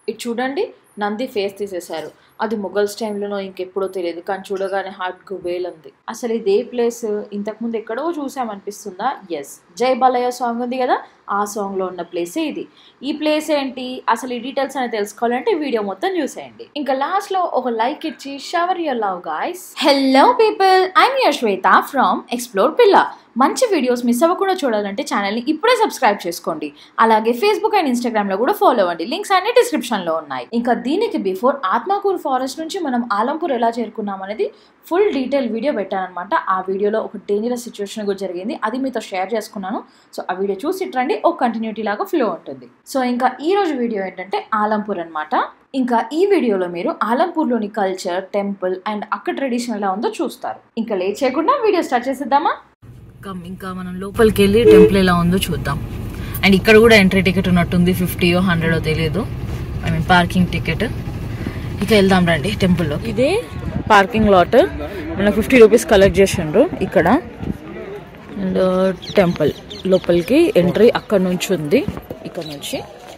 ఇది చూడండి నంది ఫేస్ తీసేశారు అది మొఘల్స్ టైంలోనో ఇంకెప్పుడో తెలియదు కానీ చూడగానే హార్ట్కు వేలుంది అసలు ఇదే ప్లేస్ ఇంతకుముందు ఎక్కడో చూసామనిపిస్తుందా ఎస్ జై బాలయ్య సాంగ్ ఉంది కదా ఆ సాంగ్లో ఉన్న ప్లేసే ఇది ఈ ప్లేస్ ఏంటి అసలు ఈ డీటెయిల్స్ అనేది తెలుసుకోవాలంటే వీడియో మొత్తం చూసేయండి ఇంకా లాస్ట్లో ఒక లైక్ ఇచ్చి shower your love guys hello people I'm your Shweta from explore పిల్ల మంచి వీడియోస్ మిస్ అవ్వకుండా చూడాలంటే ఛానల్ని ఇప్పుడే సబ్స్క్రైబ్ చేసుకోండి అలాగే ఫేస్బుక్ అండ్ ఇన్స్టాగ్రామ్లో కూడా ఫాలో అవ్వండి లింక్స్ అన్ని డిస్క్రిప్షన్లో ఉన్నాయి ఇంకా దీనికి బిఫోర్ ఆత్మకూరు ఫారెస్ట్ నుంచి మనం ఆలంపూర్ ఎలా చేరుకున్నాం అనేది ఫుల్ డీటెయిల్ వీడియో పెట్టానమాట ఆ వీడియోలో ఒక డేంజరస్ సిచ్యువేషన్ కూడా జరిగింది అది మీతో షేర్ చేసుకున్నాను సో ఆ వీడియో చూసి రండి ఒక కంటిన్యూటీ లాగా ఫ్లో ఉంటుంది సో ఇంకా ఈ రోజు వీడియో ఏంటంటే ఆలంపూర్ అనమాట ఇంకా ఈ వీడియోలో మీరు ఆలంపూర్లోని కల్చర్ టెంపుల్ అండ్ అక్కడ ట్రెడిషన్ ఎలా ఉందో చూస్తారు ఇంకా లేట్ చేయకుండా వీడియో స్టార్ట్ చేసేద్దామా కమ్ ఇంకా మనం లోపలికి వెళ్ళి టెంపుల్ ఎలా ఉందో చూద్దాం అండ్ ఇక్కడ కూడా ఎంట్రీ టికెట్ ఉన్నట్టుంది ఫిఫ్టీయో హండ్రెడో తెలియదు ఐ మీన్ పార్కింగ్ టికెట్ ఇక వెళ్దాం రండి టెంపుల్లో ఇదే పార్కింగ్ లాట్ మనకు ఫిఫ్టీ రూపీస్ కలెక్ట్ చేసిండ్రు ఇక్కడ అండ్ టెంపుల్ లోపలికి ఎంట్రీ అక్కడ నుంచి ఉంది ఇక్కడ నుంచి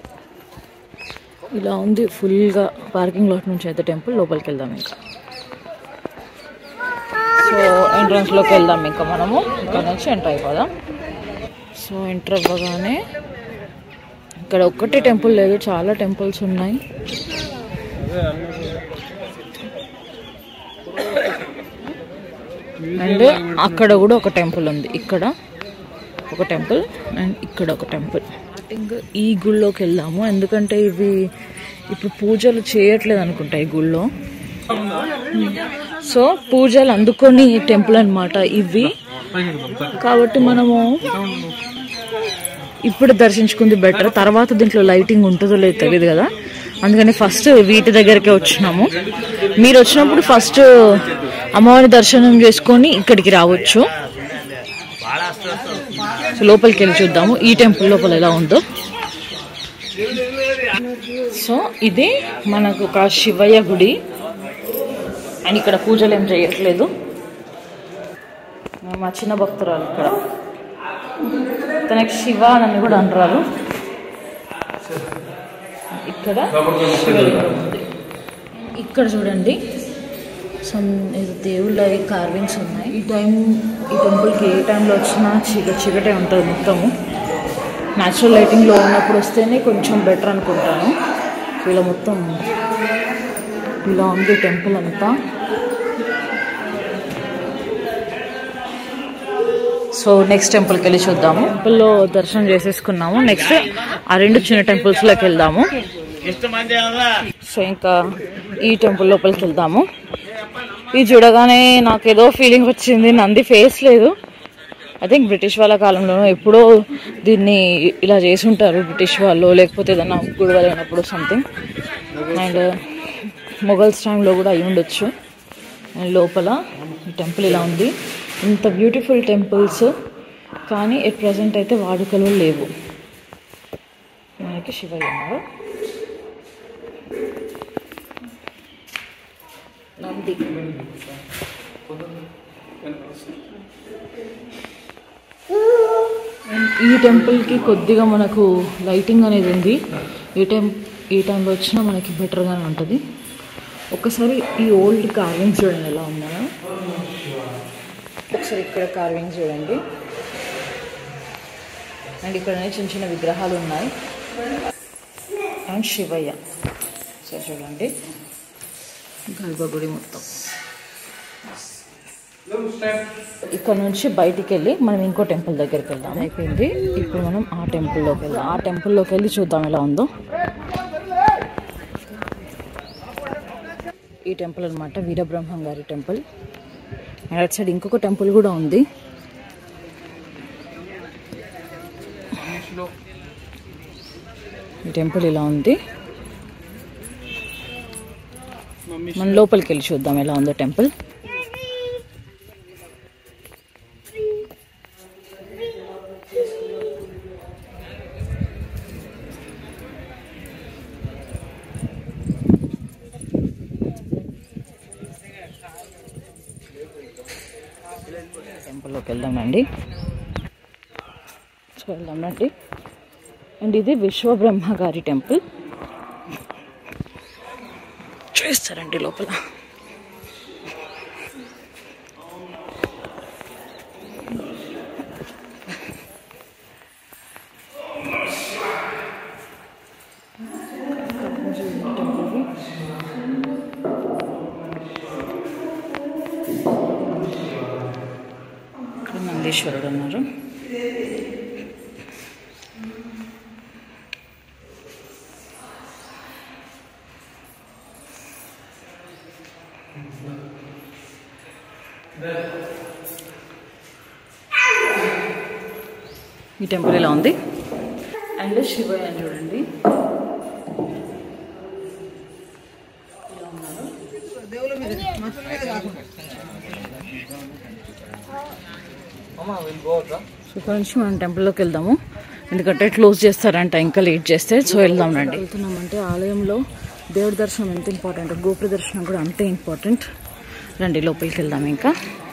ఇలా ఉంది ఫుల్గా పార్కింగ్ లాట్ నుంచి అయితే టెంపుల్ లోపలికి వెళ్దాం ఇంకా సో ఎంట్రన్స్ లోకి వెళ్దాం ఇంకా మనము ఇక్కడ నుంచి ఎంటర్ అయిపోదాం సో ఎంటర్ అవ్వగానే ఇక్కడ ఒక్కటే టెంపుల్ లేదు చాలా టెంపుల్స్ ఉన్నాయి అండ్ అక్కడ కూడా ఒక టెంపుల్ ఉంది ఇక్కడ ఒక టెంపుల్ అండ్ ఇక్కడ ఒక టెంపుల్ స్టార్టింగ్ ఈ గుళ్ళోకి వెళ్దాము ఎందుకంటే ఇవి ఇప్పుడు పూజలు చేయట్లేదు అనుకుంటా ఈ గుళ్ళో సో పూజలు అందుకొని టెంపుల్ అన్నమాట ఇవి కాబట్టి మనము ఇప్పుడు దర్శించుకుంది బెటర్ తర్వాత దీంట్లో లైటింగ్ ఉంటుందో లేదో తెలియదు కదా అందుకని ఫస్ట్ వీటి దగ్గరకే వచ్చినాము మీరు వచ్చినప్పుడు ఫస్ట్ అమ్మవారి దర్శనం చేసుకొని ఇక్కడికి రావచ్చు సో లోపలికి వెళ్ళి చూద్దాము ఈ టెంపుల్ లోపల ఎలా ఉందో సో ఇది మనకు ఒక శివయ్య గుడి అండ్ ఇక్కడ పూజలు ఏం చేయట్లేదు మా చిన్న భక్తురాలు ఇక్కడ తనకి శివ అని కూడా అంటారు ఇక్కడ శివలింగం ఉంది ఇక్కడ చూడండి సమ్ ఇది దేవుళ్ళ కార్వింగ్స్ ఉన్నాయి ఈ టైం ఈ టెంపుల్కి ఏ టైంలో వచ్చినా చీకటి చీకటే ఉంటుంది మొత్తము న్యాచురల్ లైటింగ్లో ఉన్నప్పుడు వస్తేనే కొంచెం బెటర్ అనుకుంటాను ఇలా మొత్తం ఇలా ఉంది టెంపుల్ అంతా సో నెక్స్ట్ టెంపుల్కి వెళ్ళి చూద్దాము టెంపుల్లో దర్శనం చేసేసుకున్నాము నెక్స్ట్ ఆ రెండు చిన్న టెంపుల్స్లోకి వెళ్దాము సో ఇంకా ఈ టెంపుల్ లోపలికి వెళ్దాము ఇది చూడగానే నాకు ఏదో ఫీలింగ్ వచ్చింది నంది ఫేస్ లేదు ఐ థింక్ బ్రిటిష్ వాళ్ళ కాలంలోనో ఎప్పుడో దీన్ని ఇలా చేసి ఉంటారు బ్రిటిష్ వాళ్ళు లేకపోతే ఏదైనా గొడవలు అయినప్పుడు సంథింగ్ అండ్ మొఘల్స్ టైంలో కూడా అయి ఉండొచ్చు అండ్ లోపల ఈ టెంపుల్ ఇలా ఉంది ఇంత బ్యూటిఫుల్ టెంపుల్స్ కానీ ఎట్ ప్రజెంట్ అయితే వాడుకలో లేవు మనకి శివయ్య ఉన్నారు నంది ఈ టెంపుల్కి కొద్దిగా మనకు లైటింగ్ అనేది ఉంది ఈ టైం ఈ టైంలో వచ్చినా మనకి బెటర్గానే ఉంటుంది ఒకసారి ఈ ఓల్డ్ కార్వింగ్స్ చూడండి ఎలా ఉన్నాయో ఒకసారి ఇక్కడ కార్వింగ్స్ చూడండి అండ్ ఇక్కడ చిన్న చిన్న విగ్రహాలు ఉన్నాయి అండ్ శివయ్య సో చూడండి గర్భగుడి మొత్తం ఇక్కడ నుంచి బయటికి వెళ్ళి మనం ఇంకో టెంపుల్ దగ్గరికి వెళ్దాం అయిపోయింది ఇప్పుడు మనం ఆ టెంపుల్లోకి వెళ్దాం ఆ టెంపుల్లోకి వెళ్ళి చూద్దాం ఎలా ఉందో ఈ టెంపుల్ అనమాట వీరబ్రహ్మం గారి టెంపుల్ అండ్ అటు సైడ్ ఇంకొక టెంపుల్ కూడా ఉంది ఈ టెంపుల్ ఇలా ఉంది మన లోపలికి వెళ్ళి చూద్దాం ఎలా ఉందో టెంపుల్ టెంపుల్లోకి వెళ్దామండి సో వెళ్దామండి అండ్ ఇది విశ్వబ్రహ్మ గారి టెంపుల్ చూపిస్తారండి లోపల ఇక్కడ నందీశ్వరుడు ఉన్నారు ఈ టెంపుల్ ఇలా ఉంది అండ్ శివయ్య అని చూడండి ఇలా ఉన్నారు సో ఇక్కడ నుంచి మనం టెంపుల్లోకి వెళ్దాము ఎందుకంటే క్లోజ్ చేస్తారంట ఇంకా లేట్ చేస్తే సో వెళ్దాం రండి వెళ్తున్నామంటే ఆలయంలో దేవుడి దర్శనం ఎంత ఇంపార్టెంట్ గోపుర దర్శనం కూడా అంతే ఇంపార్టెంట్ రండి లోపలికి వెళ్దాం ఇంకా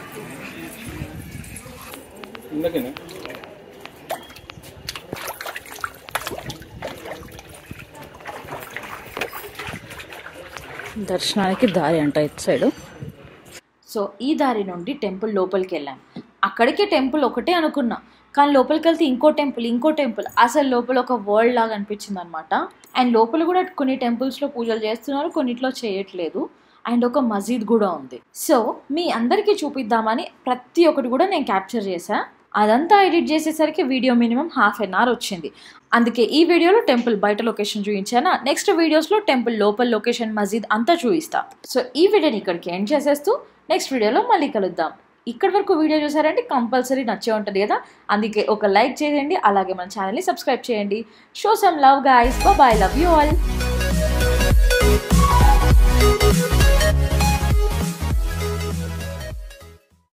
దర్శనానికి దారి అంట ఇటు సైడు సో ఈ దారి నుండి టెంపుల్ లోపలికి వెళ్ళాం అక్కడికే టెంపుల్ ఒకటే అనుకున్నా కానీ లోపలికి వెళ్తే ఇంకో టెంపుల్ ఇంకో టెంపుల్ అసలు లోపల ఒక వరల్డ్ లాగా అనిపించింది అనమాట అండ్ లోపల కూడా కొన్ని టెంపుల్స్లో పూజలు చేస్తున్నారు కొన్నిట్లో చేయట్లేదు అండ్ ఒక మసీద్ కూడా ఉంది సో మీ అందరికీ చూపిద్దామని ప్రతి ఒక్కటి కూడా నేను క్యాప్చర్ చేశా అదంతా ఎడిట్ చేసేసరికి video minimum half an hour వచ్చింది అందుకే ఈ వీడియోలో టెంపుల్ బయట లొకేషన్ చూపించానా నెక్స్ట్ వీడియోస్లో టెంపుల్ లోపల లొకేషన్ మసీద్ అంతా చూపిస్తా సో ఈ వీడియోని ఇక్కడికి ఎండ్ చేసేస్తూ నెక్స్ట్ వీడియోలో మళ్ళీ కలుద్దాం ఇక్కడి వరకు వీడియో చూసారంటే కంపల్సరీ నచ్చే ఉంటుంది కదా అందుకే ఒక లైక్ చేయండి అలాగే మన ఛానల్ని సబ్స్క్రైబ్ చేయండి show some love guys bye love you all